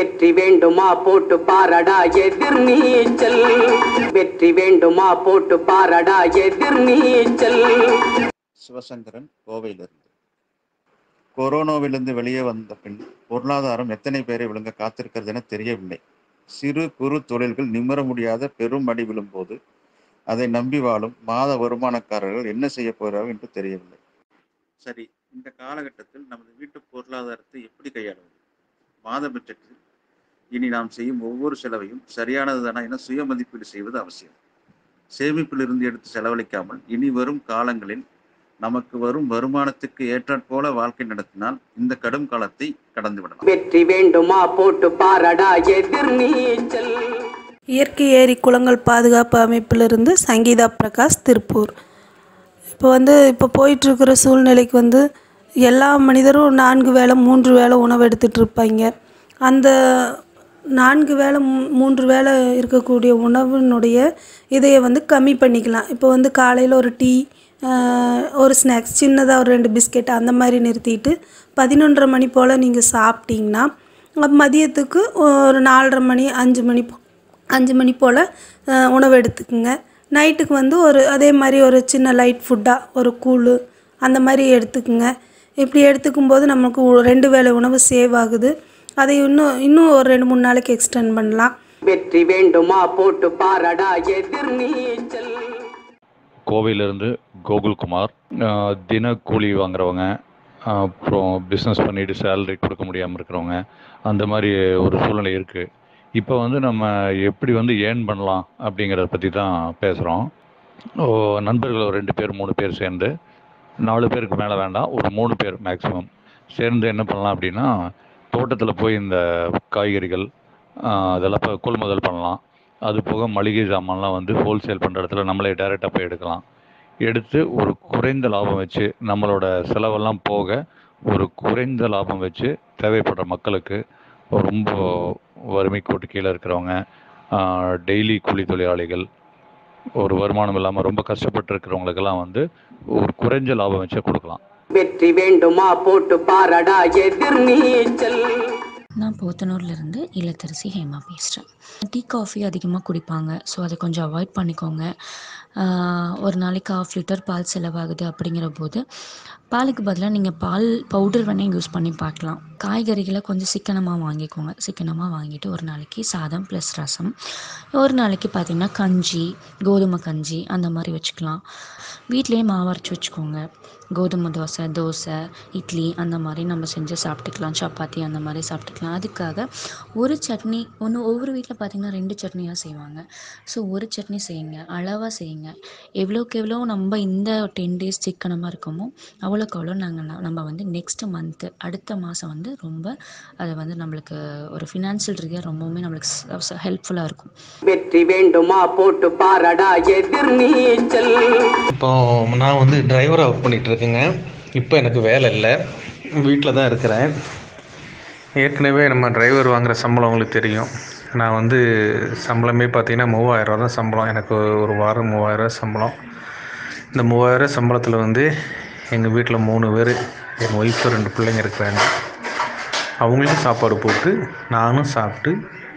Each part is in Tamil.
வெற்றி வேண்டுமா போட்டு பாரடா எதிர் நீச்சல் வெற்றி வேண்டுமா போட்டு பாரடா எதிர் நீச்சல் சிவசங்கரன் கோவையிலிருந்து கொரோனாவிலிருந்து வெளியே வந்த பின் பொருளாதாரம் எத்தனை பேரை விழுங்க காத்திருக்கிறது என தெரியவில்லை சிறு குறு தொழில்கள் நிமிர முடியாத பெரும் அடி விழும்போது அதை நம்பி வாழும் மாத வருமானக்காரர்கள் என்ன செய்ய போகிறார்கள் என்று தெரியவில்லை சரி இந்த காலகட்டத்தில் நமது வீட்டு பொருளாதாரத்தை எப்படி கையாளுவது மாத பட்ஜெட்டில் இனி நாம் செய்யும் ஒவ்வொரு செலவையும் சரியானதுதானா என சுய மதிப்பீடு செய்வது அவசியம் சேமிப்பிலிருந்து எடுத்து செலவழிக்காமல் இனி வரும் காலங்களில் நமக்கு வரும் வருமானத்துக்கு ஏற்றாற்போல வாழ்க்கை நடத்தினால் இந்த கடும் காலத்தை கடந்து விடலாம் வெற்றி வேண்டுமா போட்டு பாரடா எதிர் நீச்சல் இயற்கை ஏரி குளங்கள் பாதுகாப்பு அமைப்பிலிருந்து சங்கீதா பிரகாஷ் திருப்பூர் இப்போ வந்து இப்போ போயிட்டுருக்கிற சூழ்நிலைக்கு வந்து எல்லா மனிதரும் நான்கு வேளை மூன்று வேளை உணவு எடுத்துகிட்டு இருப்பாங்க அந்த நான்கு வேளை மூ- மூன்று வேளை இருக்கக்கூடிய உணவினுடைய இதையை வந்து கம்மி பண்ணிக்கலாம் இப்போ வந்து காலையில் ஒரு டீ ஆஹ், ஒரு ஸ்நாக்ஸ் சின்னதாக ஒரு ரெண்டு பிஸ்கெட் அந்த மாதிரி நிறுத்திட்டு பதினொன்றரை மணி போல் நீங்கள் சாப்பிட்டீங்கன்னா அப்ப மதியத்துக்கு ஒரு நாலரை மணி அஞ்சு மணி போ அஞ்சு மணி போல் உணவு எடுத்துக்குங்க நைட்டுக்கு வந்து ஒரு அதே மாதிரி ஒரு சின்ன லைட் ஃபுட்டாக ஒரு கூழ் அந்த மாதிரி எடுத்துக்குங்க இப்படி எடுத்துக்கும் போது நமக்கு ஒ- ரெண்டு வேளை உணவு சேவ் ஆகுது அதை இன்னும் இன்னும் ஒரு ரெண்டு மூணு நாளைக்கு எக்ஸ்டெண்ட் பண்ணலாம் வெற்றி வேண்டுமா போட்டு பாரடா எதிர் நீச்சல் கோவையிலேருந்து கோகுல்குமார் ஆஹ் தின கூலி வாங்குறவங்க ஆஹ் அப்புறம் பிஸ்னஸ் பண்ணிட்டு சேலரி கொடுக்க முடியாமல் இருக்கிறவங்க அந்த மாதிரி ஒரு சூழ்நிலை இருக்குது இப்போ வந்து நம்ம எப்படி வந்து ஏர்ன் பண்ணலாம் அப்படிங்கிறத பற்றி தான் பேசுகிறோம் நண்பர்கள் ஒரு ரெண்டு பேர் மூணு பேர் சேர்ந்து நாலு பேருக்கு மேலே வேண்டாம் ஒரு மூணு பேர் மேக்ஸிமம் சேர்ந்து என்ன பண்ணலாம் அப்படின்னா தோட்டத்தில் போய் இந்த காய்கறிகள் ஆஹ் அதெல்லாம் இப்போ கொள்முதல் பண்ணலாம் அது போக மளிகை சாமான்லாம் வந்து ஹோல்சேல் பண்ணுற இடத்துல நம்மளே டைரெக்டாக போய் எடுக்கலாம் எடுத்து ஒரு குறைந்த லாபம் வச்சு நம்மளோட செலவெல்லாம் போக ஒரு குறைந்த லாபம் வச்சு தேவைப்படுற மக்களுக்கு ரொம்ப வறுமை கோட்டு கீழே இருக்கிறவங்க டெய்லி கூலி தொழிலாளிகள் ஒரு வருமானம் இல்லாமல் ரொம்ப கஷ்டப்பட்டு இருக்கிறவங்களுக்கெல்லாம் வந்து ஒரு குறைஞ்ச லாபம் வச்சு கொடுக்கலாம் வெற்றி வேண்டுமா போட்டு பாரடா எதிர் நீச்சல் நான் போத்தனூர்லேருந்து இல்லத்தரசி ஹேமா பேசுகிறேன் டீ காஃபி அதிகமாக குடிப்பாங்க ஸோ அதை கொஞ்சம் அவாய்ட் பண்ணிக்கோங்க ஆஹ் ஒரு நாளைக்கு ஆஃப் லிட்டர் பால் செலவாகுது அப்படிங்கிற போது பாலுக்கு பதிலாக நீங்கள் பால் பவுடர் வேணால் யூஸ் பண்ணி பார்க்கலாம் காய்கறிகளை கொஞ்சம் சிக்கனமாக வாங்கிக்கோங்க சிக்கனமாக வாங்கிட்டு ஒரு நாளைக்கு சாதம் ப்ளஸ் ரசம் ஒரு நாளைக்கு பார்த்திங்கன்னா கஞ்சி கோதுமை கஞ்சி அந்த மாதிரி வச்சுக்கலாம் வீட்டிலேயே மாவு அரைச்சி வச்சுக்கோங்க கோதுமை தோசை தோசை இட்லி அந்த மாதிரி நம்ம செஞ்சு சாப்பிட்டுக்கலாம் சப்பாத்தி அந்த மாதிரி சாப்பிட்டுக்கலாம் அதுக்காக ஒரு சட்னி ஒன்று ஒவ்வொரு வீட்டில் பார்த்திங்கன்னா ரெண்டு சட்னியாக செய்வாங்க ஸோ ஒரு சட்னி செய்யுங்க அளவாக செய்யுங்க எவ்வளோக்கு எவ்வளோ நம்ம இந்த டென் டேஸ் சிக்கனமாக இருக்கோமோ அவ்வளோக்கு அவ்வளோ நாங்கள் நம்ம வந்து நெக்ஸ்ட் மந்த்து அடுத்த மாதம் வந்து ரொம்ப அது வந்து நம்மளுக்கு ஒரு ஃபினான்ஷியல் ரீதியாக ரொம்பவுமே நம்மளுக்கு ஹெல்ப்ஃபுல்லாக இருக்கும் வெற்றி வேண்டுமா போட்டு பாரடா எதிர் நீச்சல் இப்போ நான் வந்து டிரைவராக ஒர்க் பண்ணிட்டு இருக்கேங்க இப்போ எனக்கு வேலை இல்லை வீட்டில் தான் இருக்கிறேன் ஏற்கனவே நம்ம டிரைவர் வாங்குகிற சம்பளம் உங்களுக்கு தெரியும் நான் வந்து சம்பளமே பார்த்தீங்கன்னா மூவாயிரரூவா தான் சம்பளம் எனக்கு ஒரு வாரம் மூவாயிரரூவா சம்பளம் இந்த மூவாயிரரூவா சம்பளத்தில் வந்து எங்கள் வீட்டில் மூணு பேர் என் ஒய்ஃபு ரெண்டு பிள்ளைங்க இருக்கிறாங்க அவங்களுக்கும் சாப்பாடு போட்டு நானும் சாப்பிட்டு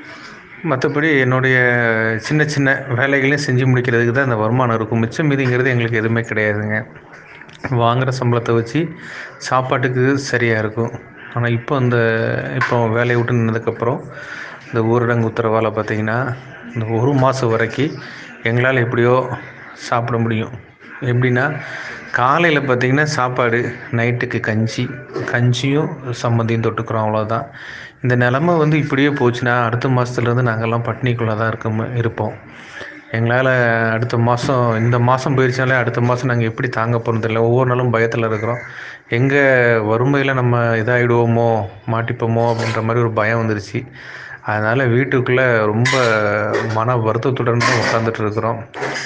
மற்றபடி என்னுடைய சின்ன சின்ன வேலைகளையும் செஞ்சு முடிக்கிறதுக்கு தான் இந்த வருமானம் இருக்கும் மிச்சம் மீதிங்கிறது எங்களுக்கு எதுவுமே கிடையாதுங்க வாங்குகிற சம்பளத்தை வச்சு சாப்பாட்டுக்கு சரியாக இருக்கும் ஆனால் இப்போ இந்த இப்போ வேலையை விட்டு நின்னதுக்கப்புறம் இந்த ஊரடங்கு உத்தரவால் பார்த்தீங்கன்னா இந்த ஒரு மாதம் வரைக்கும் எங்களால் எப்படியோ சாப்பிட முடியும் எப்படின்னா காலையில் பார்த்தீங்கன்னா சாப்பாடு நைட்டுக்கு கஞ்சி கஞ்சியும் சம்மந்தியும் தொட்டுக்கிறோம் அவ்வளோதான் இந்த நிலமை வந்து இப்படியே போச்சுன்னா அடுத்த மாதத்துலேருந்து நாங்கள்லாம் பட்னிக்குள்ளே தான் இருக்க இருப்போம் எங்களால் அடுத்த மாதம் இந்த மாதம் போயிடுச்சாலே அடுத்த மாதம் நாங்கள் எப்படி தாங்க போகிறோம் தெரியல ஒவ்வொரு நாளும் பயத்தில் இருக்கிறோம் எங்கே வறுமையில் நம்ம இதாகிடுவோமோ மாட்டிப்போமோ அப்படின்ற மாதிரி ஒரு பயம் வந்துருச்சு அதனால் வீட்டுக்குள்ளே ரொம்ப மன வருத்தத்துடன் தான் உட்காந்துட்டு இருக்கிறோம்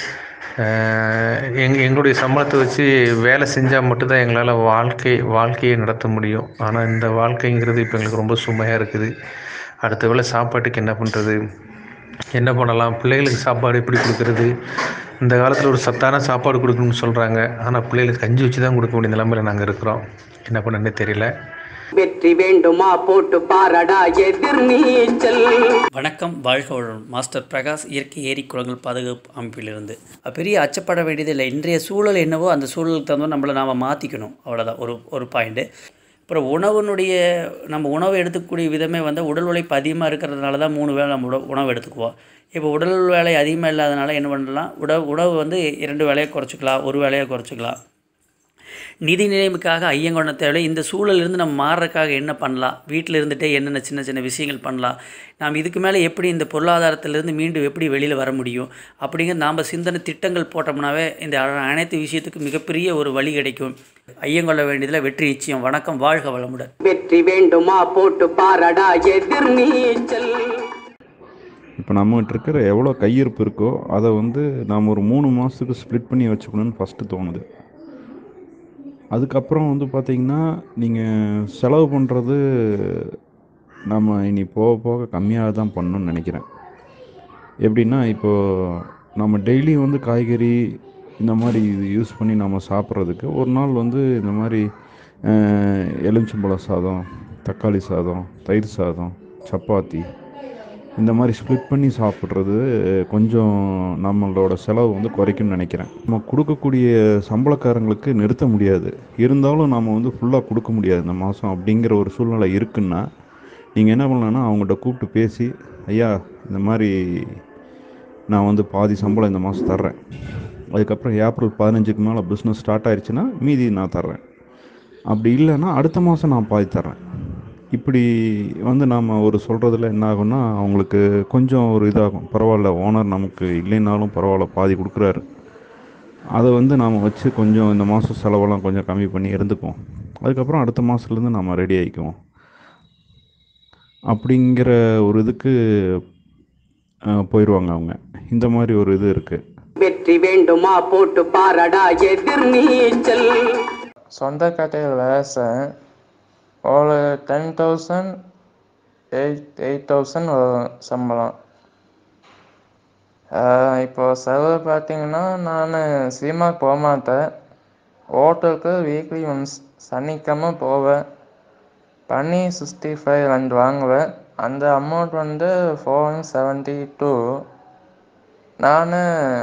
எங் எங்களுடைய சம்பளத்தை வச்சு வேலை செஞ்சால் மட்டும்தான் எங்களால் வாழ்க்கை வாழ்க்கையை நடத்த முடியும் ஆனால் இந்த வாழ்க்கைங்கிறது இப்போ எங்களுக்கு ரொம்ப சுமையாக இருக்குது அடுத்த வேளை சாப்பாட்டுக்கு என்ன பண்ணுறது என்ன பண்ணலாம் பிள்ளைகளுக்கு சாப்பாடு எப்படி கொடுக்கறது இந்த காலத்தில் ஒரு சத்தான சாப்பாடு கொடுக்கணும்னு சொல்கிறாங்க ஆனால் பிள்ளைகளுக்கு கஞ்சி வச்சு தான் கொடுக்க வேண்டிய நிலமையில நாங்கள் இருக்கிறோம் என்ன பண்ணனே தெரியல வெற்றி வேண்டுமா போட்டு பாரடா எதிர் நீச்சல் வணக்கம் வாழ்க வளமுடன் மாஸ்டர் பிரகாஷ் இயற்கை ஏரி குளங்கள் பாதுகாப்பு அமைப்பிலிருந்து பெரிய அச்சப்பட வேண்டியதில்லை இன்றைய சூழல் என்னவோ அந்த சூழலுக்கு தகுந்த நம்மளை நாம் மாற்றிக்கணும் அவ்வளோதான் ஒரு ஒரு பாயிண்ட்டு அப்புறம் உணவுனுடைய நம்ம உணவு எடுத்துக்கக்கூடிய விதமே வந்து உடல் உழைப்பு அதிகமாக இருக்கிறதுனால தான் மூணு வேளை நம்ம உணவு உணவு எடுத்துக்குவோம் இப்போ உடல் வேலை அதிகமாக இல்லாதனால என்ன பண்ணலாம் உணவு உணவு வந்து இரண்டு வேலையை குறைச்சிக்கலாம் ஒரு வேலையை குறைச்சிக்கலாம் நிதி நிலைமைக்காக ஐயங்கொண்ட தேவை இந்த சூழலிருந்து நம்ம மாறுறதுக்காக என்ன பண்ணலாம் வீட்டில் இருந்துகிட்டே என்னென்ன சின்ன சின்ன விஷயங்கள் பண்ணலாம் நாம் இதுக்கு மேலே எப்படி இந்த பொருளாதாரத்திலிருந்து மீண்டும் எப்படி வெளியில் வர முடியும் அப்படிங்கிற நாம் சிந்தனை திட்டங்கள் போட்டோம்னாவே இந்த அ- அனைத்து விஷயத்துக்கும் மிகப்பெரிய ஒரு வழி கிடைக்கும் ஐயங்கொள்ள வேண்டியதில் வெற்றி நிச்சயம் வணக்கம் வாழ்க வளமுடன் வெற்றி வேண்டுமா போட்டு பாரடா எதிர் நீச்சல் இப்போ நம்மகிட்ட இருக்கிற எவ்வளோ கையிருப்பு இருக்கோ அதை வந்து நாம் ஒரு மூணு மாதத்துக்கு ஸ்ப்ளிட் பண்ணி வச்சுக்கணும்னு ஃபஸ்ட்டு தோணுது அதுக்கப்புறம் வந்து பார்த்திங்கன்னா நீங்கள் செலவு பண்ணுறது நம்ம இனி போக போக கம்மியாக தான் பண்ணணும்னு நினைக்கிறேன் எப்படின்னா இப்போது நம்ம டெய்லி வந்து காய்கறி இந்த மாதிரி இது யூஸ் பண்ணி நம்ம சாப்பிட்றதுக்கு ஒரு நாள் வந்து இந்த மாதிரி அஹ், எலுமிச்சம்பழ சாதம் தக்காளி சாதம் தயிர் சாதம் சப்பாத்தி இந்த மாதிரி ஸ்ப்ளிட் பண்ணி சாப்பிட்றது கொஞ்சம் நம்மளோட செலவு வந்து குறைக்கும்னு நினைக்கிறேன் நம்ம கொடுக்கக்கூடிய சம்பளக்காரங்களுக்கு நிறுத்த முடியாது இருந்தாலும் நம்ம வந்து ஃபுல்லாக கொடுக்க முடியாது இந்த மாதம் அப்படிங்கிற ஒரு சூழ்நிலை இருக்குன்னா நீங்கள் என்ன பண்ணலான்னா அவங்கள்ட்ட கூப்பிட்டு பேசி ஐயா இந்த மாதிரி நான் வந்து பாதி சம்பளம் இந்த மாதம் தர்றேன் அதுக்கப்புறம் ஏப்ரல் பதினஞ்சுக்கு மேலே பிஸ்னஸ் ஸ்டார்ட் ஆயிடுச்சுன்னா மீதி நான் தர்றேன் அப்படி இல்லைன்னா அடுத்த மாதம் நான் பாதி தர்றேன் இப்படி வந்து நாம் ஒரு சொல்கிறதுல என்ன ஆகும்னா அவங்களுக்கு கொஞ்சம் ஒரு இதாகும் பரவாயில்ல ஓனர் நமக்கு இல்லைனாலும் பரவாயில்ல பாதி கொடுக்குறாரு அதை வந்து நாம் வச்சு கொஞ்சம் இந்த மாதம் செலவெல்லாம் கொஞ்சம் கம்மி பண்ணி இருந்துக்குவோம் அதுக்கப்புறம் அடுத்த மாதத்துலேருந்து நம்ம ரெடி ஆகிக்குவோம் அப்படிங்கிற ஒரு இதுக்கு அஹ், போயிடுவாங்க அவங்க இந்த மாதிரி ஒரு இது இருக்குது வெற்றி வேண்டுமா போட்டு பாரடா எதிர் நீச்சல் சொந்த கடையில் வேசன் ஒரு ten thousand eight eight thousand வரும் சம்பளம் ஆஹ் இப்போ செலவு பார்த்தீங்கன்னா நான் சினிமாக்கு போக மாட்டேன் ஹோட்டலுக்கு வீக்லி ஒன்ஸ் சனிக்கிழமை போவேன் பண்ணி சிக்ஸ்டி ஃபைவ் ரெண்டு வாங்குவேன் அந்த அமௌண்ட் வந்து ஃபோர் செவன்ட்டி டூ நான்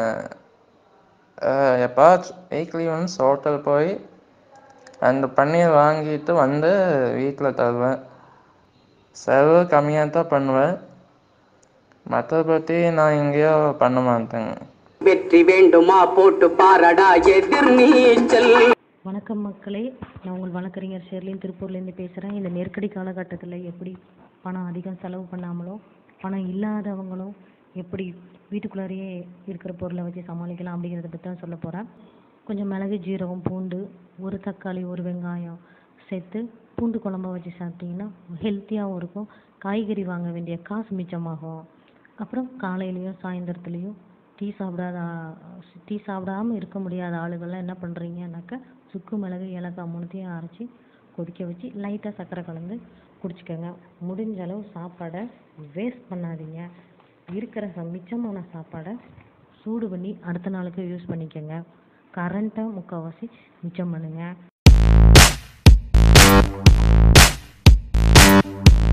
எப்பாச்சும் வீக்லி ஒன்ஸ் ஹோட்டல் போய் அந்த பன்னீர் வாங்கிட்டு வந்து வீட்டில் தருவேன் செலவு கம்மியாக தான் பண்ணுவேன் மற்றபடி நான் எங்கேயோ பண்ண மாட்டேங்க வெற்றி வேண்டுமா போட்டு பாரடா எதிர் நீச்சல் வணக்கம் மக்களே நான் உங்கள் வழக்கறிஞர் ஷெர்லின் திருப்பூர்லேருந்து பேசுகிறேன் இந்த நெருக்கடி காலகட்டத்தில் எப்படி பணம் அதிகம் செலவு பண்ணாமலோ பணம் இல்லாதவங்களும் எப்படி வீட்டுக்குள்ளாரையே இருக்கிற பொருளை வச்சு சமாளிக்கலாம் அப்படிங்கிறத பற்றி தான் சொல்ல போகிறேன் கொஞ்சம் மிளகு ஜீரகம் பூண்டு ஒரு தக்காளி ஒரு வெங்காயம் சேர்த்து பூண்டு குழம்பா வச்சு சாப்பிட்டிங்கன்னா ஹெல்த்தியாகவும் இருக்கும் காய்கறி வாங்க வேண்டிய காசு மிச்சமாகும் அப்புறம் காலையிலையும் சாயந்தரத்துலேயும் டீ சாப்பிடாத ஆ- டீ சாப்பிடாம இருக்க முடியாத ஆளுகள்லாம் என்ன பண்ணுறீங்கன்னாக்கா சுக்கு மிளகு ஏலக்காய் மூணுத்தையும் அரைச்சி கொதிக்க வச்சு லைட்டாக சர்க்கரை கலந்து குடிச்சுக்கோங்க முடிஞ்ச அளவு சாப்பாடை வேஸ்ட் பண்ணாதீங்க இருக்கிற ச- மிச்சமான சாப்பாடை சூடு பண்ணி அடுத்த நாளுக்கு யூஸ் பண்ணிக்கோங்க கரண்ட்டை முக்கால்வாசி மிச்சம் பண்ணுங்கள்